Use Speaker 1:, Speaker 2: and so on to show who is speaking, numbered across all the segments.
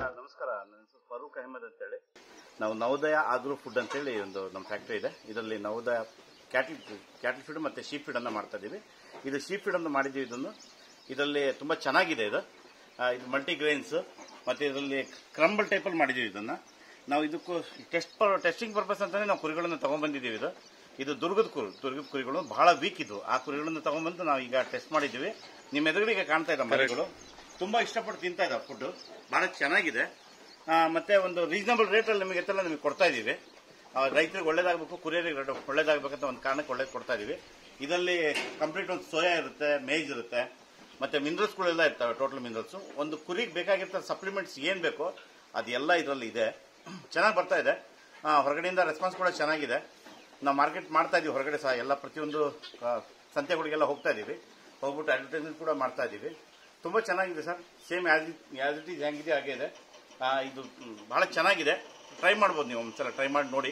Speaker 1: Sir ನಮಸ್ಕಾರ ನನ್ನ ಹೆಸರು ಫರೂಕ್ ಅಹಮದ್ ಅಂತೇಳಿ ನಾವು ನವೋದಯ ಆಗ್ರೋ ಫುಡ್ ಅಂತೇಳಿ ಒಂದು ನಮ್ಮ ಫ್ಯಾಕ್ಟ್ರಿ ಇದೆ ಇದರಲ್ಲಿ ನವೋದಯ ಕ್ಯಾಟಲ್ ಕ್ಯಾಟಲ್ ಫೀಡ್ ಮತ್ತು ಶೀಪ್ ಫೀಡ್ ಅನ್ನು ಮಾಡ್ತಾ ಇದ್ದೀವಿ ಇದು ಶೀಪ್ ಫೀಡ್ ಅನ್ನು ಮಾಡಿದ್ದೀವಿ ಇದನ್ನು ಇದರಲ್ಲಿ ತುಂಬ ಚೆನ್ನಾಗಿದೆ ಇದು ಆ, ಇದು ಮಲ್ಟಿ ಗ್ರೈನ್ಸ್ ಮತ್ತು ಇದರಲ್ಲಿ ಕ್ರಂಬಲ್ ಟೈಪಲ್ಲಿ ಮಾಡಿದ್ದೀವಿ ಇದನ್ನು ನಾವು ಇದಕ್ಕೂ ಟೆಸ್ಟ್ ಟೆಸ್ಟಿಂಗ್ ಪರ್ಪಸ್ ಅಂತಲೇ ನಾವು ಕುರಿಗಳನ್ನು ತಗೊಂಡ್ಬಂದಿದ್ದೀವಿ ಇದು ಇದು ದುರ್ಗದ ಕುರಿ ದುರ್ಗದ ಕುರಿಗಳು ಬಹಳ ವೀಕ್ ಇದು ಆ ಕುರಿಗಳನ್ನು ತಗೊಂಡ್ಬಂದು ನಾವು ಈಗ ಟೆಸ್ಟ್ ಮಾಡಿದ್ದೀವಿ ನಿಮ್ಮ ಎದುರುಗಡೆ ಕಾಣ್ತಾ ಇದ್ದಾವೆ ಮರಿಗಳು ತುಂಬಾ ಇಷ್ಟಪಟ್ಟು ತಿಂತಾ ಇದ್ದಾವೆ ಫುಡ್ ಬಹಳ ಚೆನ್ನಾಗಿದೆ ಆ, ಮತ್ತೆ ಒಂದು ರೀಸನಬಲ್ ರೇಟಲ್ಲಿ ನಿಮಗೆ ಎತ್ತೆಲ್ಲ ನಿಮಗೆ ಕೊಡ್ತಾ ಇದ್ದೀವಿ ಆ, ರೈತರಿಗೆ ಒಳ್ಳೇದಾಗಬೇಕು ಕುರಿಯರಿಗೆ ರೇಟ್ ಒಳ್ಳೇದಾಗಬೇಕಂತ ಒಂದು ಕಾರಣಕ್ಕೆ ಒಳ್ಳೇದು ಕೊಡ್ತಾ ಇದ್ದೀವಿ ಇದರಲ್ಲಿ ಕಂಪ್ಲೀಟ್ ಒಂದು ಸೋಯಾ ಇರುತ್ತೆ ಮೇಜ್ ಇರುತ್ತೆ ಮತ್ತೆ ಮಿನರಲ್ಸ್ಗಳೆಲ್ಲ ಇರ್ತವೆ ಟೋಟಲ್ ಮಿನರಲ್ಸ್ ಒಂದು ಕುರಿಗೆ ಬೇಕಾಗಿರ್ತ ಸಪ್ಲಿಮೆಂಟ್ಸ್ ಏನ್ ಬೇಕೋ ಅದೆಲ್ಲ ಇದರಲ್ಲಿ ಇದೆ ಚೆನ್ನಾಗಿ ಬರ್ತಾ ಇದೆ ಆ, ಹೊರಗಡೆಯಿಂದ ರೆಸ್ಪಾನ್ಸ್ ಕೂಡ ಚೆನ್ನಾಗಿದೆ ನಾವು ಮಾರ್ಕೆಟ್ ಮಾಡ್ತಾ ಇದೀವಿ ಹೊರಗಡೆ ಸಹ ಎಲ್ಲ ಪ್ರತಿಯೊಂದು ಆ, ಸಂತೆಗಳಿಗೆಲ್ಲ ಹೋಗ್ತಾ ಇದೀವಿ ಹೋಗ್ಬಿಟ್ಟು ಅಡ್ವರ್ಟೈಸ್ಮೆಂಟ್ ಕೂಡ ಮಾಡ್ತಾ ಇದೀವಿ ತುಂಬಾ ಚೆನ್ನಾಗಿದೆ sir same as as it is ಹೆಂಗಿದೆ ಹಾಗೆ ಇದೆ ಆ, ಇದು ಮ್, ಬಹಳ ಚೆನ್ನಾಗಿದೆ ಟ್ರೈ ಮಾಡ್ಬೋದು ನೀವು ಒಂದ್ಸಲ ಟ್ರೈ ಮಾಡಿ ನೋಡಿ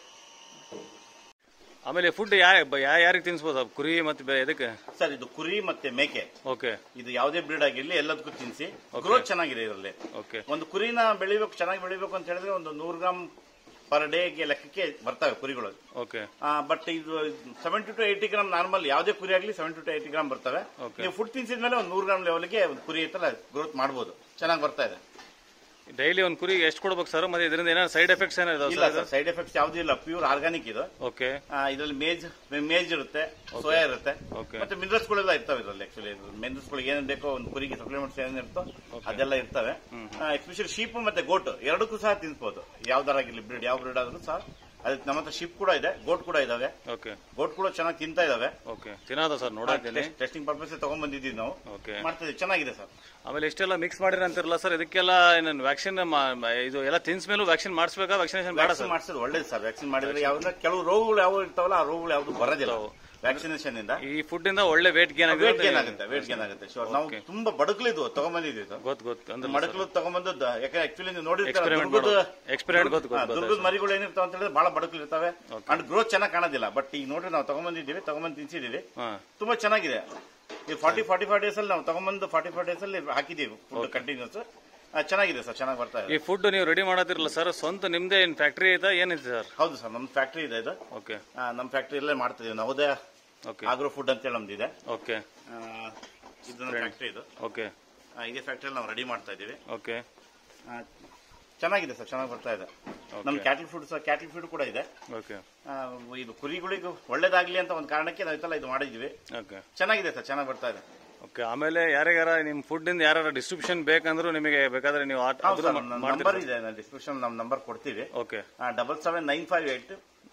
Speaker 2: ಆಮೇಲೆ ಫುಡ್ ಯಾ ಯಾ- ಯಾರಿಗೆ ತಿನ್ಸ್ಬೋದು ಅದು ಕುರಿ ಮತ್ತೆ ಬೆ- ಇದಕ್ಕೆ
Speaker 1: ಸರ್ ಇದು ಕುರಿ ಮತ್ತೆ ಮೇಕೆ
Speaker 2: ಓಕೆ
Speaker 1: ಇದು ಯಾವುದೇ ಬ್ರೀಡ್ ಆಗಿರ್ಲಿ ಎಲ್ಲದಕ್ಕೂ ತಿನ್ಸಿ ಗ್ರೋತ್ ಚೆನ್ನಾಗಿದೆ ಇದರಲ್ಲಿ
Speaker 2: ಓಕೆ
Speaker 1: ಒಂದು ಕುರಿನ ಬೆಳಿಬೇಕು ಚೆನ್ನಾಗಿ ಬೆಳಿಬೇಕು ಅಂತ ಹೇಳಿದ್ರೆ ಒಂದು ನೂರು ಗ್ರಾಮ್ ಪರ್ ಡೇಗೆ ಲೆಕ್ಕಕ್ಕೆ ಬರ್ತವೆ ಕುರಿಗಳು
Speaker 2: ಓಕೆ
Speaker 1: ಬಟ್ ಇದು seventy to eighty gram normal ಯಾವುದೇ ಕುರಿ ಆಗಲಿ ಸೆವೆಂಟಿ ಟು ಏಯ್ಟಿ ಗ್ರಾಮ್ ಬರ್ತವೆ
Speaker 2: Okay.
Speaker 1: ನೀವು ಫುಡ್ ತಿನ್ಸಿದ ಮೇಲೆ ಒಂದು ನೂರು ಗ್ರಾಮ್ ಲೆವೆಲ್ಗೆ ಒಂದು ಕುರಿ ತರ ಗ್ರೋತ್ ಮಾಡಬಹುದು ಚೆನ್ನಾಗಿ ಬರ್ತಾ ಇದೆ
Speaker 2: ಡೈಲಿ ಒಂದು ಕುರಿಗೆ ಎಷ್ಟು ಕೊಡ್ಬೇಕು ಸರ್ ಮತ್ತೆ ಇದರಿಂದ ಏನಾದ್ರು ಸೈಡ್ ಎಫೆಕ್ಟ್ಸ್
Speaker 1: ಇಲ್ಲ
Speaker 2: ಏನಾದ್ರು
Speaker 1: ಸರ್ ಸೈಡ್ ಎಫೆಕ್ಟ್ಸ್ ಯಾವುದೂ ಇಲ್ಲ ಪ್ಯೂರ್ ಆರ್ಗಾನಿಕ್ ಇದು
Speaker 2: ಓಕೆ
Speaker 1: ಇದರಲ್ಲಿ ಮೇಜ್ ಮೇಜ್ ಇರುತ್ತೆ ಸೋಯಾ ಇರುತ್ತೆ
Speaker 2: Okay.
Speaker 1: ಮತ್ತೆ ಮಿನರಲ್ಸ್ ಗಳೆಲ್ಲ ಇರ್ತವೆ ಇದರಲ್ಲಿ ಆಕ್ಚುಲಿ ಮಿನರಲ್ಸ್ ಗಳು ಏನೇನು ಬೇಕೋ ಒಂದು ಕುರಿಗೆ ಸಪ್ಲಿಮೆಂಟ್ಸ್ ಏನೇನು ಇರ್ತೋ ಅದೆಲ್ಲ ಇರ್ತವೆ ಎಸ್ಪೆಷಲಿ ಶೀಪ್ ಮತ್ತೆ ಗೋಟ್ ಎರಡಕ್ಕೂ ಸಹ ತಿನ್ಸ್ಬೋದು ಯಾವ್ದಾರಾಗಿರ್ಲಿ ಬ್ರೀಡ್ ಯಾವ ಬ್ರೀಡ್ ಆದ್ರೂ ಸಹ ಅದಕ್ಕೆ ನಮ್ಮ ಹತ್ರ ಶೀಪ್ ಕೂಡ ಇದೆ ಗೋಟ್ ಕೂಡ ಇದಾವೆ
Speaker 2: ಓಕೆ
Speaker 1: ಗೋಟ್ ಕೂಡ ಚೆನ್ನಾಗಿ ತಿಂತಾ ಇದಾವೆ
Speaker 2: ಓಕೆ ತಿನ್ನೋದ ಸರ್ ನೋಡಾತೀನಿ
Speaker 1: ಟೆಸ್ಟಿಂಗ್ ಪರ್ಪಸ್ ತಗೊಂಡ್ ಬಂದಿದ್ದೀವಿ ನಾವು
Speaker 2: ಓಕೆ
Speaker 1: ಮಾಡ್ತಾ ಇದೀವಿ ಚೆನ್ನಾಗಿದೆ ಸರ್
Speaker 2: ಆಮೇಲೆ ಇಷ್ಟೆಲ್ಲ ಮಿಕ್ಸ್ ಮಾಡಿರ ಅಂತಿರಲ್ಲ ಸರ್ ಇದಕ್ಕೆಲ್ಲ ಏನೇನು ವ್ಯಾಕ್ಸಿನ್ ಇದು ಎಲ್ಲ ತಿನ್ಸ್ ಮೇಲೂ ವ್ಯಾಕ್ಸಿನ್ ಮಾಡಿಸ್ಬೇಕಾ ವ್ಯಾಕ್ಸಿನೇಷನ್ ಬೇಡ
Speaker 1: ವ್ಯಾಕ್ಸಿನ್
Speaker 2: ಸರ್
Speaker 1: ಮಾಡಿಸೋದು ಒಳ್ಳೇದು ಸರ್ ವ್ಯಾಕ್ಸಿನ್ ಮಾಡಿದ್ರೆ ಯಾವ್ದು ಕೆಲವು ರೋಗಗಳು ಯಾವ ಇರ್ತಾವಲ್ಲ ಆ ರೋಗಗಳು ಯಾವ್ದು ಬರೋದಿಲ್ಲ ವ್ಯಾಕ್ಸಿನೇಷನ್ ಇಂದ
Speaker 2: ಈ ಫುಡ್ ಇಂದ ಒಳ್ಳೆ ವೇಟ್ ಗೇನ್
Speaker 1: ವೇಟ್ ಗೇನ್
Speaker 2: ಆಗುತ್ತೆ
Speaker 1: ಆಗುತ್ತೆ ವೇಟ್ ಗೇನ್ ಆಗುತ್ತೆ ಶೋರ್ ನಾವು ತುಂಬಾ ಬಡಕಲಿದ್ವು ತಗೊಂಡ್ಬಂದಿದ್ವಿ ಇದು
Speaker 2: ಗೊತ್ತು ಗೊತ್ತು ಅಂದ್ರೆ
Speaker 1: ಮಡಕಲು ತಗೊಂಡ್ಬಂದು ದ- ಯಾಕಂದ್ರೆ ಆಕ್ಚುಲಿ ನೀವು ನೋಡಿರ್ತಾರೆ
Speaker 2: Experiment
Speaker 1: ದುರ್ಗದ
Speaker 2: ಮಾಡೋದು. Experiment ಗೊತ್ತು, ಗೊತ್ತು,
Speaker 1: ಹಾ, ದುರ್ಗದ ಮರಿಗಳು ಏನಿರ್ತಾವ ಅಂತ ಹೇಳಿದ್ರೆ ಬಹಳ ಬಡಕಲು ಇರ್ತವೆ ಅಂಡ್ ಗ್ರೋತ್ ಚೆನ್ನಾಗಿ ಕಾಣೋದಿಲ್ಲ ಬಟ್ ಈಗ ನೋಡ್ರಿ ನಾವು ತಗೊಂಡ್ಬಂದಿದ್ದೀವಿ ತಗೊಂಡ್ಬಂದು ತಿನ್ಸಿದೀವಿ
Speaker 2: ಹಾ
Speaker 1: ತುಂಬಾ ಚೆನ್ನಾಗಿದೆ ಈ ಫಾರ್ಟಿ ಫಾರ್ಟಿ ಫೈವ್ ಡೇಸ್ ಅಲ್ಲಿ ನಾವು ತಗೊಂಡ್ಬಂದು ಫಾರ್ಟಿ ಫೈವ್ ಡೇಸ್ ಅಲ್ಲಿ ಹಾಕಿದೀವಿ ಫುಡ್ ಕಂಟಿನ್ಯೂಸ್ ಚೆನ್ನಾಗಿದೆ ಸರ್ ಚೆನ್ನಾಗಿ ಬರ್ತಾ ಇದೆ
Speaker 2: ಈ ಫುಡ್ ನೀವು ರೆಡಿ ಮಾಡೋದಿರಲ್ಲ ಸರ್ ಸ್ವಂತ ನಿಮ್ದೇ ಏನ್ ಫ್ಯಾಕ್ಟ್ರಿ ಐತಾ ಏನೈತೆ ಸರ್
Speaker 1: ಹೌದು ಸರ್ ನಮ್ಮ ಫ್ಯಾಕ್ಟ್ರಿ ಇದೆ ಇದು
Speaker 2: ಓಕೆ
Speaker 1: ಆ, ನಮ್ಮ ಫ್ಯಾಕ್ಟ್ರಿಯಲ್ಲೇ ಮಾಡ್ತಿದೀವಿ ನವೋದಯ
Speaker 2: ಓಕೆ
Speaker 1: ಆಗ್ರೋ ಫುಡ್ ಅಂತೇಳಿ ನಮ್ದಿದೆ
Speaker 2: ಓಕೆ
Speaker 1: ಆ, ಇದು ನಮ್ಮ ಫ್ಯಾಕ್ಟ್ರಿ ಇದು
Speaker 2: ಓಕೆ
Speaker 1: ಆ, ಇದೇ ಫ್ಯಾಕ್ಟ್ರಿಯಲ್ಲಿ ನಾವು ರೆಡಿ ಮಾಡ್ತಾ ಇದೀವಿ
Speaker 2: ಓಕೆ
Speaker 1: ಆ, ಚೆನ್ನಾಗಿದೆ ಸರ್ ಚೆನ್ನಾಗಿ ಬರ್ತಾ ಇದೆ ನಮ್ಮ ಕ್ಯಾಟಲ್ ಫುಡ್ ಸಹ ಕ್ಯಾಟಲ್ ಫುಡ್ ಕೂಡ ಇದೆ
Speaker 2: ಓಕೆ
Speaker 1: ಆ, ಇದು ಕುರಿಗಳಿಗೂ ಒಳ್ಳೇದಾಗ್ಲಿ ಅಂತ ಒಂದು ಕಾರಣಕ್ಕೆ ನಾವು ಇದೆಲ್ಲ ಇದು ಮಾಡಿದ್ವಿ
Speaker 2: ಓಕೆ
Speaker 1: ಚೆನ್ನಾಗಿದೆ ಸರ್ ಚೆನ್ನಾಗಿ ಬರ್ತಾ ಇದೆ
Speaker 2: ಓಕೆ ಆಮೇಲೆ ಯಾರ್ಯಾರ ನಿಮ್ ಫುಡ್ ಇಂದ ಯಾರು ಡಿಸ್ಟ್ರಿಬ್ಯೂಷನ್ ಬೇಕಂದ್ರೂ ನಿಮಗೆ ಬೇಕಾದ್ರೆ ನೀವು ಆ-
Speaker 1: ಹೌದು
Speaker 2: ಅದ್ರ
Speaker 1: ಸರ್ ನಮ್ಮ ನಂಬರ್ ಇದೆ ಡಿಸ್ಕ್ರಿಪ್ಷನ್ ನಮ್ಮ ನಂಬರ್ ಕೊಡ್ತೀವಿ
Speaker 2: okay
Speaker 1: double seven nine five eight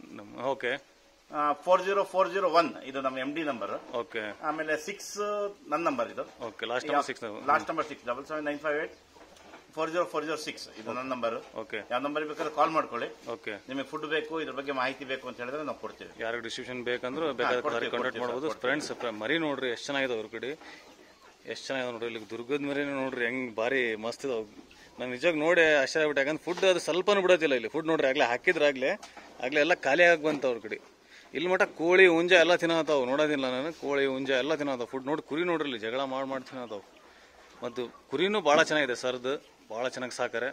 Speaker 2: okay
Speaker 1: four zero four zero one ಇದು ನಮ್ಮ ಎಂ ಡಿ ನಂಬರ್
Speaker 2: ಓಕೆ
Speaker 1: ಆಮೇಲೆ ಸಿಕ್ಸ್ ನನ್ನ ನಂಬರ್ ಇದು
Speaker 2: okay last number six
Speaker 1: last number six double seven nine five eight four zero four zero six ಇದು ನನ್ನ number
Speaker 2: okay
Speaker 1: ಯಾವ number ಬೇಕಾದ್ರೆ ಕಾಲ್ ಮಾಡ್ಕೊಳ್ಳಿ
Speaker 2: ಓಕೆ
Speaker 1: ನಿಮಗೆ ಫುಡ್ ಬೇಕು ಇದ್ರ ಬಗ್ಗೆ ಮಾಹಿತಿ ಬೇಕು ಅಂತ ಹೇಳಿದ್ರೆ ನಾವು ಕೊಡ್ತೀವಿ
Speaker 2: ಯಾರಿಗೆ ಡಿಸ್ಟ್ರಿಬ್ಯೂಷನ್ ಬೇಕಂದ್ರೂ ಬೇಕಾದ್ರೆ
Speaker 1: ಕೊಡ್ತೀವಿ,
Speaker 2: ಕಾಂಟ್ಯಾಕ್ಟ್
Speaker 1: ಕೊಡ್ತೀವಿ,
Speaker 2: ಮಾಡ್ಬೋದು ಫ್ರೆಂಡ್ಸ್ ಮರಿ ನೋಡ್ರಿ ಎಷ್ಟು ಚೆನ್ನಾಗಿದೆ ಅವ್ರ ಕಡೆ ಎಷ್ಟು ಚೆನ್ನಾಗಿದೆ ನೋಡ್ರಿ ಇಲ್ಲಿ ದುರ್ಗದ ಮರಿ ನೋಡ್ರಿ ಹೆಂಗ್ ಭಾರಿ ಮಸ್ತ್ ಇದಾವ್ ನಾನು ನಿಜವಾಗಿ ನೋಡಿ ಆಶ್ಚರ್ಯ ಆಗ್ಬಿಟ್ಟೆ ಯಾಕಂದ್ರೆ ಫುಡ್ ಅದು ಸ್ವಲ್ಪನೂ ಬಿಡೋದಿಲ್ಲ ಇಲ್ಲಿ ಫುಡ್ ನೋಡ್ರಿ ಆಗ್ಲೇ ಹಾಕಿದ್ರಾಗ್ಲೇ ಆಗ್ಲೇ ಎಲ್ಲ ಖಾಲಿ ಆಗಿ ಬಂತ ಅವ್ರ ಕಡೆ ಇಲ್ಲಿ ಮಟ್ಟ ಕೋಳಿ ಹುಂಜ ಎಲ್ಲ ತಿನ್ನತಾವ್ ನೋಡೋದಿಲ್ಲ ನಾನು ಕೋಳಿ ಹುಂಜ ಎಲ್ಲ ತಿನ್ನತಾವ್ ಫುಡ್ ನೋಡಿ ಕುರಿ ನೋಡ್ರಿ ಇಲ್ಲಿ ಜಗಳ ಮಾಡಿ ಮಾಡಿ ತಿನ್ನತಾವ್ ಮತ್ತು ಕುರಿನೂ ಭಾಳ ಚೆನ್ನಾಗಿದೆ ಸರ್ದು ಭಾಳ ಚೆನ್ನಾಗಿ ಸಾಕಾರೆ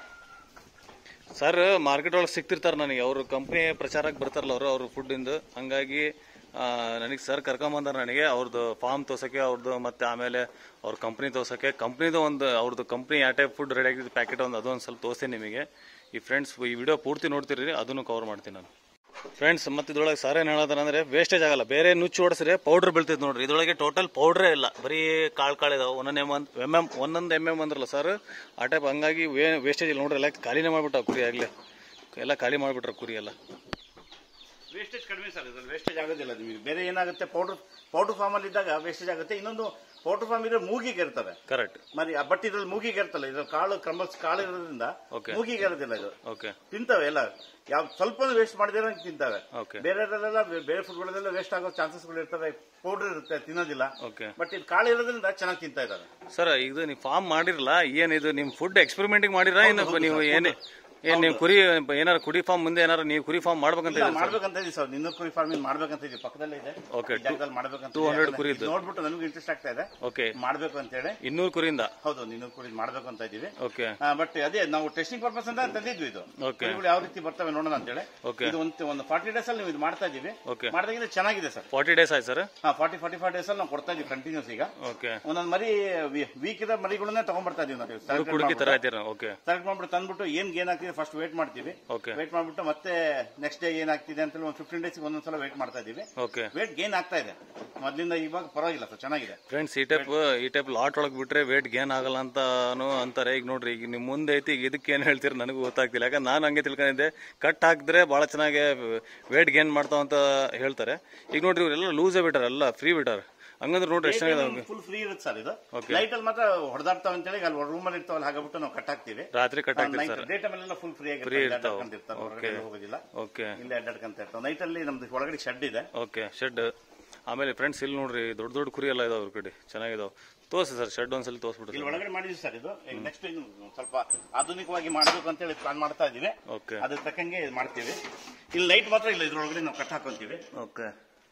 Speaker 2: ಸರ್ ಮಾರ್ಕೆಟ್ ಒಳಗೆ ಸಿಗ್ತಿರ್ತಾರೆ ನನಗೆ ಅವ್ರ ಕಂಪ್ನಿ ಪ್ರಚಾರಕ್ಕೆ ಬರ್ತಾರಲ್ಲ ಅವರು ಅವ್ರ ಫುಡ್ಡಿಂದು ಹಂಗಾಗಿ ನನಗೆ ಸರ್ ಕರ್ಕೊಂಬಂದಾರ ನನಗೆ ಅವ್ರದ್ದು ಫಾರ್ಮ್ ತೋರ್ಸಕ್ಕೆ ಅವ್ರದ್ದು ಮತ್ತೆ ಆಮೇಲೆ ಅವ್ರ ಕಂಪ್ನಿ ತೋರ್ಸಕ್ಕೆ ಕಂಪ್ನಿದು ಒಂದು ಅವ್ರದ್ದು ಕಂಪ್ನಿ ಯಾವ ಟೈಪ್ ಫುಡ್ ರೆಡಿ ಆಗಿದ್ದು ಪ್ಯಾಕೆಟ್ ಒಂದು ಅದೊಂದು ಸ್ವಲ್ಪ ತೋರಿಸ್ತೀನಿ ನಿಮಗೆ ಈ ಫ್ರೆಂಡ್ಸ್ ಈ ವಿಡಿಯೋ ಪೂರ್ತಿ ನೋಡ್ತಿರಿ ಅದನ್ನು ಕವರ್ ಮಾಡ್ತೀನಿ ನಾನು ಫ್ರೆಂಡ್ಸ್ ಮತ್ತೆ ಇದ್ರೊಳಗೆ ಸಾರ್ ಏನು ಹೇಳೋದಾರ ಅಂದ್ರೆ ವೇಸ್ಟೇಜ್ ಆಗಲ್ಲ ಬೇರೆ ನುಚ್ಚು ಹೊಡಿಸ್ರೆ ಪೌಡರ್ ಬೀಳ್ತೈತೆ ನೋಡ್ರಿ ಇದ್ರೊಳಗೆ ಟೋಟಲ್ ಪೌಡ್ರೇ ಇಲ್ಲ ಬರೀ ಕಾಳು ಕಾಳು ಇದಾವೆ ಒಂದೊಂದು ಎಮ್ ಎಮ್ ಎಮ್ ಒಂದೊಂದು ಎಮ್ ಎಮ್ ಅಂದ್ರಲ್ಲ ಸರ್ ಆ ಟೈಪ್ ಹಂಗಾಗಿ ವೇ ವೇಸ್ಟೇಜ್ ಇಲ್ಲ ನೋಡ್ರಿ ಎಲ್ಲ ಖಾಲಿನೇ ಮಾಡ್ಬಿಟ್ಟ ಕುರಿ ಆಗಲೇ ಎಲ್ಲ ಖಾಲಿ ಮಾಡಿಬಿಟ್ರ ಕುರಿ ಎಲ್ಲ
Speaker 1: ವೇಸ್ಟೇಜ್ ಕಡಿಮೆ ಸರ್ ಇದ್ರಲ್ಲಿ ವೇಸ್ಟೇಜ್ ಆಗೋದಿಲ್ಲ ನಿಮಗೆ ಬೇರೆ ಏನಾಗುತ್ತೆ ಪೌಡರ್ ಪೌಡರ್ ಫಾರ್ಮ್ ಅಲ್ಲಿ ಇದ್ದಾಗ ವೇಸ್ಟೇಜ್ ಆಗುತ್ತೆ ಇನ್ನೊಂದು ಪೌಡರ್ ಫಾರ್ಮ್ ಇದ್ರೆ ಮೂಗಿಗೆ ಇರ್ತವೆ
Speaker 2: ಕರೆಕ್ಟ್
Speaker 1: ಮರಿ ಬಟ್ ಇದ್ರಲ್ಲಿ ಮೂಗಿಗೆ ಇರ್ತಲ್ಲ ಇದು ಕಾಳು ಕ್ರಮಸ್ ಕಾಳು ಇರೋದ್ರಿಂದ
Speaker 2: Okay.
Speaker 1: ಮೂಗಿಗೆ ಇರೋದಿಲ್ಲ ಇದು
Speaker 2: ಓಕೆ
Speaker 1: ತಿಂತವೆ ಎಲ್ಲ ಯಾವ ಸ್ವಲ್ಪ ವೇಸ್ಟ್ ಮಾಡಿದ್ರೆ ತಿಂತವೆ
Speaker 2: Okay.
Speaker 1: ಬೇರೆಲ್ಲ ಬೇರೆ ಫುಡ್ಗಳಲ್ಲೆಲ್ಲ ವೇಸ್ಟ್ ಆಗೋ ಚಾನ್ಸಸ್ ಇರ್ತವೆ ಪೌಡರ್ ಇರುತ್ತೆ ತಿನ್ನೋದಿಲ್ಲ
Speaker 2: ಓಕೆ
Speaker 1: ಬಟ್ ಇದು ಕಾಳು ಇರೋದ್ರಿಂದ ಚೆನ್ನಾಗಿ ತಿಂತಾ ಇದಾವೆ
Speaker 2: ಸರ್ ಇದು ನೀವು ಫಾರ್ಮ್ ಮಾಡಿರಲ್ಲ ಏನಿದು ನಿಮ್ಮ ಫುಡ್ ಎಕ್ಸ್ಪೆರಿಮೆಂಟಿಂಗ್ ಮಾಡಿರಾ ಏನು ನೀವು ಏನೇ ಏನ್ ನೀವು ಕುರಿ ಏನಾರ ಕುರಿ ಫಾರ್ಮ್ ಮುಂದೆ ಏನಾರ ನೀವು ಕುರಿ ಫಾರ್ಮ್ ಮಾಡ್ಬೇಕಂತ
Speaker 1: ಇಲ್ಲ,
Speaker 2: ಇದ್ದೀರಾ ಸರ್
Speaker 1: ಮಾಡ್ಬೇಕಂತ ಇದೀವಿ ಸರ್ ನಿನ್ನೂರು ಕುರಿ ಫಾರ್ಮಿಂಗ್ ಮಾಡ್ಬೇಕಂತ ಇದೀವಿ ಪಕ್ಕದಲ್ಲೇ ಇದೆ
Speaker 2: Okay,
Speaker 1: ಈ ಜಾಗದಲ್ಲಿ ಮಾಡ್ಬೇಕಂತ
Speaker 2: 200
Speaker 1: ಇದೆ.
Speaker 2: ಕುರಿದು.
Speaker 1: ಇದು ನೋಡ್ಬಿಟ್ಟು ನನಗೂ ಇಂಟ್ರೆಸ್ಟ್ ಆಗ್ತಾ ಇದೆ
Speaker 2: ಓಕೆ
Speaker 1: ಮಾಡ್ಬೇಕು ಅಂತ ಹೇಳಿ
Speaker 2: ಇನ್ನೂರು ಕುರಿಯಿಂದ
Speaker 1: ಹೌದು ನಿನ್ನೂರು ಕುರಿ ಮಾಡ್ಬೇಕು ಅಂತ ಇದೀವಿ
Speaker 2: ಓಕೆ
Speaker 1: ಬಟ್ ಅದೇ ನಾವು ಟೆಸ್ಟಿಂಗ್ ಪರ್ಪಸ್ ಅಂತ ತಂದಿದ್ವಿ ಇದು
Speaker 2: Okay.
Speaker 1: ಕುರಿಗಳು ಯಾವ ರೀತಿ ಬರ್ತವೆ ನೋಡೋಣ ಅಂತ ಹೇಳಿ
Speaker 2: Okay.
Speaker 1: ಇದು ಒಂದು ಒಂದು ಫಾರ್ಟಿ ಡೇಸ್ ಅಲ್ಲಿ ನಾವು ಇದು ಮಾಡ್ತಾ ಇದೀವಿ
Speaker 2: Okay.
Speaker 1: ಮಾಡಿದಾಗ ಚೆನ್ನಾಗಿದೆ ಸರ್
Speaker 2: ಫಾರ್ಟಿ ಡೇಸ್ ಆಯ್ತು ಸರ್
Speaker 1: ಹಾ ಫಾರ್ಟಿ ಫಾರ್ಟಿ ಫೈವ್ ಡೇಸ್ ಅಲ್ಲಿ ನಾವು ಕೊಡ್ತಾ ಇದೀವಿ ಕಂಟಿನ್ಯೂಸ್ ಈಗ
Speaker 2: ಓಕೆ
Speaker 1: ಒಂದೊಂದು ಮರಿ ವೀಕ್ ಇರೋ ಮರಿಗಳನ್ನೇ ತಗೊಂಡ್ಬರ್ತಾ ಇದೀವಿ ನಾವು
Speaker 2: ಅದು ಕುಡುಕಿ ತರ ಆಯ್ತೀರ ಓಕೆ
Speaker 1: ಸೆಲೆಕ್ಟ್ ಮಾಡ್ಬಿಟ್ಟು ತಂದ್ಬಿಟ್ಟು ಏನ್ ಗೇನ್ ಆಗ್ತಿದೆ ಫಸ್ಟ್ ವೇಟ್ ಮಾಡ್ತೀವಿ
Speaker 2: ಓಕೆ
Speaker 1: ವೇಟ್ ಮಾಡ್ಬಿಟ್ಟು ಮತ್ತೆ ನೆಕ್ಸ್ಟ್ ಡೇ ಏನಾಗ್ತಿದೆ ಅಂತ ಒಂದು ಫಿಫ್ಟೀನ್ ಡೇಸ್ ಒಂದೊಂದ್ಸಲ ವೇಟ್ ಮಾಡ್ತಾ ಇದೀವಿ
Speaker 2: ಓಕೆ
Speaker 1: ವೇಟ್ ಗೇನ್ ಆಗ್ತಾ ಇದೆ ಮೊದ್ಲಿಂದ ಇವಾಗ ಪರವಾಗಿಲ್ಲ ಸರ್ ಚೆನ್ನಾಗಿದೆ
Speaker 2: ಫ್ರೆಂಡ್ಸ್ ಈ ಟೈಪ್ ಈ ಟೈಪ್ ಲಾಟ್ ಒಳಗೆ ಬಿಟ್ರೆ ವೇಟ್ ಗೇನ್ ಆಗಲ್ಲ ಅಂತಾನು ಅಂತಾರೆ ಈಗ ನೋಡ್ರಿ ಈಗ ನಿಮ್ ಮುಂದೆ ಐತಿ ಈಗ ಇದಕ್ಕೆ ಏನ್ ಹೇಳ್ತೀರಿ ನನಗೂ ಗೊತ್ತಾಗ್ತಿಲ್ಲ ಯಾಕಂದ್ರೆ ನಾನು ಹಂಗೆ ತಿಳ್ಕೊಂಡಿದ್ದೆ ಕಟ್ ಹಾಕಿದ್ರೆ ಬಹಳ ಚೆನ್ನಾಗಿ ವೇಟ್ ಗೇನ್ ಮಾಡ್ತಾವ ಅಂತ ಹೇಳ್ತಾರೆ ಈಗ ನೋಡ್ರಿ ಇವರೆಲ್ಲ ಲೂಸೇ ಬಿಟ್ಟಾರ ಎಲ್ಲ ಫ್ರೀ ಬಿಟ್ಟಾರ ಹಂಗಂದ್ರೆ ನೋಡ್ರಿ ಎಷ್ಟು ಚೆನ್ನಾಗಿದೆ
Speaker 1: ಫುಲ್ ಫ್ರೀ ಇರುತ್ತೆ ಸರ್ ಇದು
Speaker 2: Okay.
Speaker 1: ಲೈಟ್ ಅಲ್ಲಿ ಮಾತ್ರ ಹೊಡೆದಾಡ್ತಾವ ಅಂತ ಹೇಳಿ ಅಲ್ಲಿ ರೂಮ್ ಅಲ್ಲಿ ಇರ್ತಾವಲ್ಲ ಹಾಗಾಗ್ಬಿಟ್ಟು ನಾವು ಕಟ್ ಹಾಕ್ತಿವಿ
Speaker 2: ರಾತ್ರಿ ಕಟ್ ಆಗ್ತದೆ ಸರ್
Speaker 1: ಡೇ ಟೈಮ್ ಎಲ್ಲ ಫುಲ್ ಫ್ರೀ
Speaker 2: Free
Speaker 1: ಆಗಿರುತ್ತೆ
Speaker 2: ಇರ್ತಾವ.
Speaker 1: ಅಡ್ಡಾಡ್ಕೊಂಡಿರ್ತಾರೆ ಹೊರಗಡೆ ಎಲ್ಲ ಹೋಗೋದಿಲ್ಲ
Speaker 2: ಓಕೆ
Speaker 1: ಇಲ್ಲೇ ಅಡ್ಡಾಡ್ಕೊಂತ ಇರ್ತಾವೆ ನೈಟ್ ಅಲ್ಲಿ ನಮ್ದು ಒಳಗಡೆ ಶೆಡ್ ಇದೆ
Speaker 2: ಓಕೆ ಶೆಡ್ ಆಮೇಲೆ ಫ್ರೆಂಡ್ಸ್ ಇಲ್ಲಿ ನೋಡ್ರಿ ದೊಡ್ಡ ದೊಡ್ಡ ಕುರಿ ಎಲ್ಲ ಇದಾವ ಅವ್ರ ಕಡೆ ಚೆನ್ನಾಗಿದಾವ ತೋರಿಸಿ ಸರ್ ಶೆಡ್ ಒಂದ್ಸಲ ತೋರಿಸ್ಬಿಡ್ರಿ
Speaker 1: ಇಲ್ಲಿ ಒಳಗಡೆ ಮಾಡಿದ್ವಿ ಸರ್ ಇದು ನೆಕ್ಸ್ಟ್ ಇನ್ನು ಸ್ವಲ್ಪ ಆಧುನಿಕವಾಗಿ ಮಾಡ್ಬೇಕು ಅಂತ ಹೇಳಿ ಪ್ಲಾನ್ ಮಾಡ್ತಾ ಇದೀವಿ
Speaker 2: ಓಕೆ
Speaker 1: ಅದ್ರ ತಕ್ಕಂಗೆ ಇದ್ ಮಾಡ್ತೀವಿ ಇಲ್ಲಿ ಲೈಟ್ ಮಾತ್ರ ಇಲ್ಲ ಇದ್ರೊಳಗಡೆ ನಾವು ಕಟ್ ಹಾಕೊಂತೀವಿ
Speaker 2: ಓಕೆ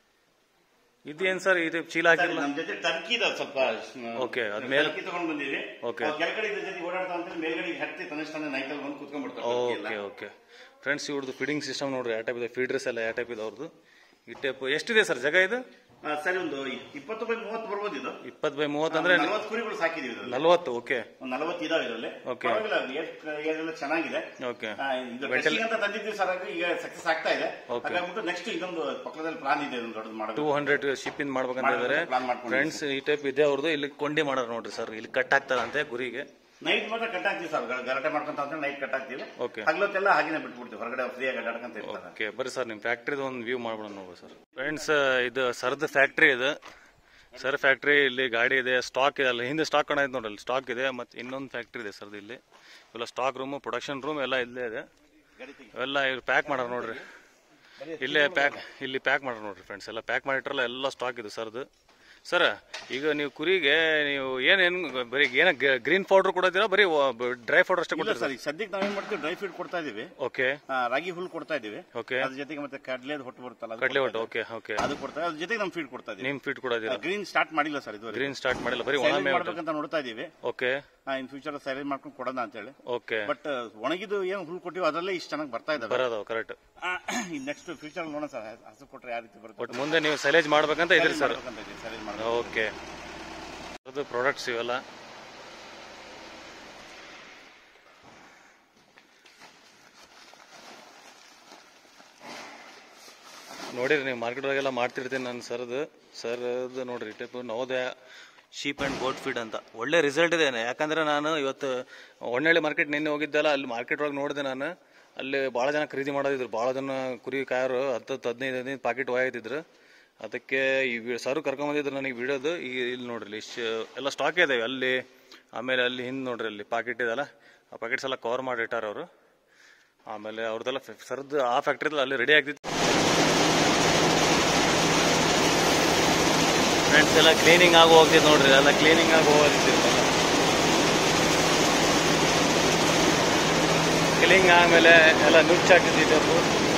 Speaker 2: ಇದೇನ್ ಸರ್ ಇದು ಚೀಲ ಹಾಕಿರಲ್ಲ
Speaker 1: ನಮ್ ಜೊತೆ ಟರ್ಕಿ ಇದಾವೆ ಸ್ವಲ್ಪ
Speaker 2: Okay, ಅದ್ ಮೇಲೆ-
Speaker 1: ಟರ್ಕಿ ತಗೊಂಡ್ ಬಂದಿವಿ
Speaker 2: Okay.
Speaker 1: ಅವ್ ಕೆಳಗಡೆ ಇದ್ರ ಜೊತೆ ಓಡಾಡ್ತಾ ಅಂತ ಮೇಲ್ಗಡೆ ಹತ್ತಿ ತನ್ನಷ್ಟೇ ನೈಟ್ ಅಲ್ಲಿ ಬಂದು ಕುತ್ಕೊಂಡ್ಬಿಡ್ತಾರೆ ಟರ್ಕಿ ಎಲ್ಲ.
Speaker 2: ಓಕೆ ಓಕೆ ಫ್ರೆಂಡ್ಸ್ ಇವ್ರದ್ದು ಫೀಡಿಂಗ್ ಸಿಸ್ಟಮ್ ನೋಡ್ರಿ ಯಾವ ಟೈಪ್ ಇದೆ ಫೀಡ್ರೆಸ್ ಎಲ್ಲ ಯಾವ ಟೈಪ್ ಇದೆ ಅವ್ರದ್ದು ಈ ಟೈಪ್ ಎಷ್ಟಿದೆ ಸರ್ ಜಾಗ ಇದು
Speaker 1: ಆ, ಸರಿ ಒಂದು ಇಪ್ಪತ್ತು ಬೈ ಮೂವತ್ತು ಬರ್ಬೋದು ಇದು
Speaker 2: ಇಪ್ಪತ್ತು ಬೈ ಮೂವತ್ತು ಅಂದ್ರೆ
Speaker 1: ನಲವತ್ತು ಕುರಿಗಳು ಸಾಕಿದೀವಿ ಇದರಲ್ಲಿ
Speaker 2: ನಲ್ವತ್ತು ಓಕೆ
Speaker 1: ಒಂದು ನಲವತ್ತು ಇದಾವೆ ಇದರಲ್ಲಿ
Speaker 2: Okay.
Speaker 1: ಪರವಾಗಿಲ್ಲ ಏಟ್ ಏರೆಲ್ಲ ಚೆನ್ನಾಗಿದೆ
Speaker 2: ಓಕೆ
Speaker 1: ಆ, ಇದು testing ಅಂತ ತಂದಿದ್ವಿ ಸರ್ ಅದು ಈಗ ಸಕ್ಸಸ್ ಆಗ್ತಾ ಇದೆ
Speaker 2: Okay.
Speaker 1: ಹಾಗಾಗ್ಬಿಟ್ಟು ನೆಕ್ಸ್ಟ್ ಇದೊಂದು ಪಕ್ಕದಲ್ಲಿ ಪ್ಲಾನ್ ಇದೆ ಇದೊಂದು ದೊಡ್ಡದು
Speaker 2: ಟೂ
Speaker 1: ಮಾಡಬೇಕು
Speaker 2: ಹಂಡ್ರೆಡ್ ಶಿಪ್ ಇನ್ ಮಾಡ್ಬೇಕಂತ ಇದಾರೆ
Speaker 1: ಪ್ಲಾನ್ ಮಾಡ್ಕೊಂಡು
Speaker 2: ಫ್ರೆಂಡ್ಸ್ ಈ ಟೈಪ್ ಇದೆ ಅವ್ರದ್ದು ಇಲ್ಲಿ ಕೊಂಡಿ ಮಾಡೋರು ನೋಡ್ರಿ ಸರ್ ಇಲ್ಲಿ ಕಟ್ ಆಗ್ತಾರಂತೆ ಗುರಿಗೆ
Speaker 1: ನೈಟ್ ಮಾತ್ರ ಕಟ್ ಹಾಕ್ತೀವಿ ಸರ್ ಗ- ಗಲಾಟೆ ಮಾಡ್ಕೊಂತ ಅಂತ ನೈಟ್ ಕಟ್ ಹಾಕ್ತೀವಿ
Speaker 2: Okay.
Speaker 1: ಹಗಲೊತ್ತೆಲ್ಲ ಹಾಗೇನೆ ಬಿಟ್ಬಿಡ್ತೀವಿ ಹೊರಗಡೆ ಫ್ರೀಯಾಗಿ ಅಡ್ಡಾಡ್ಕೊಂತ ಇರ್ತಾರೆ
Speaker 2: ಓಕೆ ಬರ್ರಿ ಸರ್ ನಿಮ್ಮ ಫ್ಯಾಕ್ಟ್ರಿದು ಒಂದು ವ್ಯೂ ಮಾಡ್ಬಿಡೋಣ ನೋಡಿ ಸರ್ ಫ್ರೆಂಡ್ಸ್ ಇದು ಸರ್ದು ಫ್ಯಾಕ್ಟ್ರಿ ಇದು ಸರ್ ಫ್ಯಾಕ್ಟ್ರಿ ಇಲ್ಲಿ ಗಾಡಿ ಇದೆ ಸ್ಟಾಕ್ ಇದೆ ಅಲ್ಲಿ ಹಿಂದೆ ಸ್ಟಾಕ್ ಕಾಣೈತೆ ನೋಡ್ರಿ ಅಲ್ಲಿ ಸ್ಟಾಕ್ ಇದೆ ಮತ್ತೆ ಇನ್ನೊಂದು ಫ್ಯಾಕ್ಟ್ರಿ ಇದೆ ಸರ್ದು ಇಲ್ಲಿ ಇವೆಲ್ಲ ಸ್ಟಾಕ್ ರೂಮು ಪ್ರೊಡಕ್ಷನ್ ರೂಮ್ ಎಲ್ಲ ಇಲ್ಲೇ ಇದೆ ಇವೆಲ್ಲ ಇವ್ರು ಪ್ಯಾಕ್ ಮಾಡೋರು ನೋಡ್ರಿ ಇಲ್ಲೇ ಪ್ಯಾಕ್ ಇಲ್ಲಿ ಪ್ಯಾಕ್ ಮಾಡೋರು ನೋಡ್ರಿ ಫ್ರೆಂಡ್ಸ್ ಎಲ್ಲ ಪ್ಯಾಕ್ ಮಾಡಿಟ್ರಲ್ಲ ಎಲ್ಲ ಸ್ಟಾಕ್ ಇದೆ ಸರ್ದು ಸರ್ ಈಗ ನೀವು ಕುರಿಗೆ ನೀವು ಏನೇನು ಬರೀ ಏನ ಗ್ರೀನ್ ಪೌಡರ್ ಕೊಡೋದಿರಾ ಬರೀ ಡ್ರೈ ಪೌಡರ್ ಅಷ್ಟೇ
Speaker 1: ಇಲ್ಲ
Speaker 2: ಕೊಡ್ತೀರಾ
Speaker 1: ಸರ್ ಈಗ ಸದ್ಯಕ್ಕೆ ನಾವೇನ್ ಮಾಡ್ತೀವಿ ಡ್ರೈ ಫೀಡ್ ಕೊಡ್ತಾ ಇದೀವಿ
Speaker 2: ಓಕೆ
Speaker 1: ಆ, ರಾಗಿ ಹುಲ್ ಕೊಡ್ತಾ ಇದೀವಿ
Speaker 2: ಓಕೆ
Speaker 1: ಅದ್ರ ಜೊತೆಗೆ ಮತ್ತೆ ಕಡ್ಲೆದ್ ಹೊಟ್ಟು ಬರುತ್ತಲ್ಲ ಅದು
Speaker 2: ಕಡ್ಲೆ
Speaker 1: ಕೊಡ್ತಾ
Speaker 2: ಒಟ್ಟು ಓಕೆ ಓಕೆ
Speaker 1: ಇದೀವಿ. ಅದು ಕೊಡ್ತಾ ಅದ್ರ ಜೊತೆಗೆ ನಮ್ ಫೀಡ್ ಕೊಡ್ತಾ ಇದೀವಿ
Speaker 2: ನಿಮ್ ಫೀಟ್ ಕೊಡೋದಿರಾ
Speaker 1: ಗ್ರೀನ್ ಸ್ಟಾರ್ಟ್ ಮಾಡಿಲ್ಲ ಸರ್ ಇದು
Speaker 2: ಗ್ರೀನ್ ಸ್ಟಾರ್ಟ್ ಮಾಡಿಲ್ಲ ಬರೀ ಒಣ ಮೇವು
Speaker 1: ಮಾಡ್ಬೇಕಂತ ನೋಡ್ತಾ ಇದೀವಿ
Speaker 2: ಓಕೆ
Speaker 1: ಇನ್ ಫ್ಯೂಚರ್ ಸೈಲೇಜ್ ಮಾಡ್ಕೊಂಡು ಕೊಡೋಣ ಅಂತ ಹೇಳಿ
Speaker 2: ಓಕೆ
Speaker 1: ಬಟ್ ಒಣಗಿದು ಏನ್ ಹುಲ್ ಕೊಟ್ಟಿವಿ ಅದರಲ್ಲೇ ಇಷ್ಟು ಚೆನ್ನಾಗಿ ಬರ್ತಾ ಇದಾವೆ
Speaker 2: ಬರೋದು ಕರೆಕ್ಟ್
Speaker 1: ನೆಕ್ಸ್ಟ್ ಫ್ಯೂಚರ್ ನೋಡೋಣ ಸರ್ ಹಸು ಕೊಟ್ರೆ ಯಾವ ರೀತಿ ಬರುತ್ತೆ
Speaker 2: ಬಟ್ ಮುಂದೆ ನೀವು ಸೈಲೇಜ್ ಮಾಡ್ಬೇಕಂತ ಇದ್ರಿ ಸರ್
Speaker 1: ಮಾಡ್ಬೇಕಂತ ಇದೀವಿ, ಸೈಲೇಜ್ ಮಾಡ್ಬೇಕು.
Speaker 2: ಓಕೆ ಅದು ಪ್ರಾಡಕ್ಟ್ಸ್ ಇವೆಲ್ಲ ನೋಡಿರಿ ನೀವು ಮಾರ್ಕೆಟ್ ಒಳಗೆಲ್ಲ ಮಾಡ್ತಿರ್ತೀನಿ ನಾನು ಸರ್ದು ಸರ್ದು ನೋಡ್ರಿ type Navodaya sheep and goat feed ಅಂತ ಒಳ್ಳೆ ರಿಸಲ್ಟ್ ಇದೆ ಯಾಕಂದ್ರೆ ನಾನು ಇವತ್ತು ಒಣ್ಣಳ್ಳಿ ಮಾರ್ಕೆಟ್ ನಿನ್ನೆ ಹೋಗಿದ್ದಲ್ಲ ಅಲ್ಲಿ ಮಾರ್ಕೆಟ್ ಒಳಗೆ ನೋಡಿದೆ ನಾನು ಅಲ್ಲಿ ಭಾಳ ಜನ ಖರೀದಿ ಮಾಡೋದಿದ್ರು ಭಾಳ ಜನ ಕುರಿ ಕಾಯರು ಹತ್ತು ಹತ್ತು ಹದಿನೈದು ಹದಿನೈದು ಪಾಕೆಟ್ ಒಯ್ದಿದ್ರು ಅದಕ್ಕೆ ಈ ವಿ- ಸರು ಕರ್ಕೊಂಬಂದಿದ್ರು ನನಗೆ ವಿಡಿಯೋದು ಈಗ ಇಲ್ಲಿ ನೋಡ್ರಿ ಇಲ್ಲಿ ಇಷ್ಟು ಎಲ್ಲ ಸ್ಟಾಕ್ ಇದಾವೆ ಅಲ್ಲಿ ಆಮೇಲೆ ಅಲ್ಲಿ ಹಿಂದೆ ನೋಡ್ರಿ ಅಲ್ಲಿ ಪಾಕೆಟ್ ಇದೆಲ್ಲ ಆ ಪಾಕೆಟ್ಸ್ ಎಲ್ಲ ಕವರ್ ಮಾಡಿ ಇಟ್ಟಾರ ಅವರು ಆಮೇಲೆ ಅವ್ರದ್ದೆಲ್ಲ ಸರ್ದು ಆ ಫ್ಯಾಕ್ಟ್ರಿದಲ್ಲಿ ಅಲ್ಲಿ ರೆಡಿ ಆಗ್ತಿತ್ತು ಫ್ರೆಂಡ್ಸ್ ಎಲ್ಲ ಕ್ಲೀನಿಂಗ್ ಆಗಿ ಹೋಗ್ತಿತ್ತು ನೋಡ್ರಿ ಎಲ್ಲ ಕ್ಲೀನಿಂಗ್ ಆಗಿ ಹೋಗ್ತಿತ್ತು ಕ್ಲೀನಿಂಗ್ ಆಮೇಲೆ ಎಲ್ಲ ನುಚ್ಚು ಹಾಕಿದ್ವಿ ಟೇಪು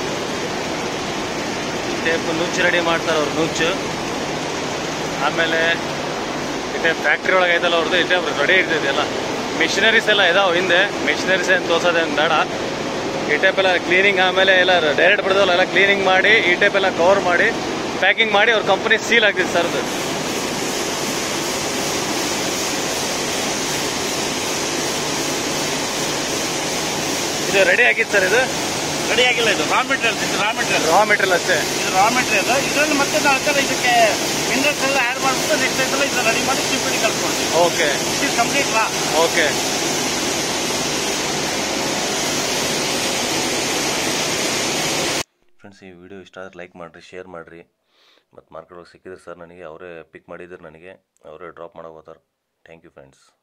Speaker 2: ಟೇಪ್ ನುಚ್ಚು ರೆಡಿ ಮಾಡ್ತಾರೆ ಅವ್ರು ನುಚ್ಚು ಆಮೇಲೆ ಇಟ್ಟೆ ಫ್ಯಾಕ್ಟ್ರಿ ಒಳಗೆ ಐತಲ್ಲ ಅವ್ರದ್ದು ಇಟ್ಟೆ ರೆಡಿ ಇರ್ತೈತಿ ಎಲ್ಲ ಮಿಷನರೀಸ್ ಎಲ್ಲ ಇದಾವೆ ಹಿಂದೆ ಮಿಷನರೀಸ್ ಏನು ತೋರ್ಸೋದೇನು ಬೇಡ ಈ ಟೈಪ್ ಎಲ್ಲ ಕ್ಲೀನಿಂಗ್ ಆಮೇಲೆ ಎಲ್ಲ ಡೈರೆಕ್ಟ್ ಬಿಡೋದಲ್ಲ ಎಲ್ಲ ಕ್ಲೀನಿಂಗ್ ಮಾಡಿ ಈ ಟೈಪ್ ಎಲ್ಲ ಕವರ್ ಮಾಡಿ ಪ್ಯಾಕಿಂಗ್ ಮಾಡಿ ಅವ್ರ ಕಂಪನಿ ಸೀಲ್ ಆಗ್ತಿದೆ ಸರ್ದು ಇದು ರೆಡಿ ಆಗಿತ್ತು ಸರ್ ಇದು
Speaker 1: ರೆಡಿ ಆಗಿಲ್ಲ ಇದು ರಾ ಮೆಟೀರಿಯಲ್ ಇದು ರಾ ಮೆಟೀರಿಯಲ್
Speaker 2: ರಾ ಮೆಟೀರಿಯಲ್ ಅಷ್ಟೇ
Speaker 1: ಇದು ರಾ ಮೆಟೀರಿಯಲ್ ಇದರಲ್ಲಿ ಮತ್ತೆ ನಾವು ಆ ಥರ ಇದಕ್ಕೆ ಮಿನರಲ್ಸ್ ಎಲ್ಲ ಆಡ್ ಮಾಡ್ಬಿಟ್ಟು ನೆಕ್ಸ್ಟ್ ಟೈಮ್ ಇದನ್ನ ರೆಡಿ ಮಾಡಿ ಚೀಪಿಡಿ ಕಳ್ಸ್ಕೊಡ್ತೀವಿ
Speaker 2: ಓಕೆ
Speaker 1: ಇಟ್ ಕಂಪ್ಲೀಟ್ ರಾ
Speaker 2: ಓಕೆ ಫ್ರೆಂಡ್ಸ್ ಈ ವಿಡಿಯೋ ಇಷ್ಟ ಆದರೆ ಲೈಕ್ ಮಾಡಿರಿ ಶೇರ್ ಮಾಡಿರಿ ಮತ್ತು ಮಾರ್ಕೆಟ್ ಒಳಗೆ ಸಿಕ್ಕಿದ್ರೆ ಸರ್ ನನಗೆ ಅವರೇ ಪಿಕ್ ಮಾಡಿದ್ರು ನನಗೆ ಅವರೇ ಡ್ರಾಪ್ ಮಾಡೋಕೆ ಹೋಗ್ತಾರೆ ಥ್ಯಾಂಕ್ ಯು ಫ್ರೆಂಡ್ಸ್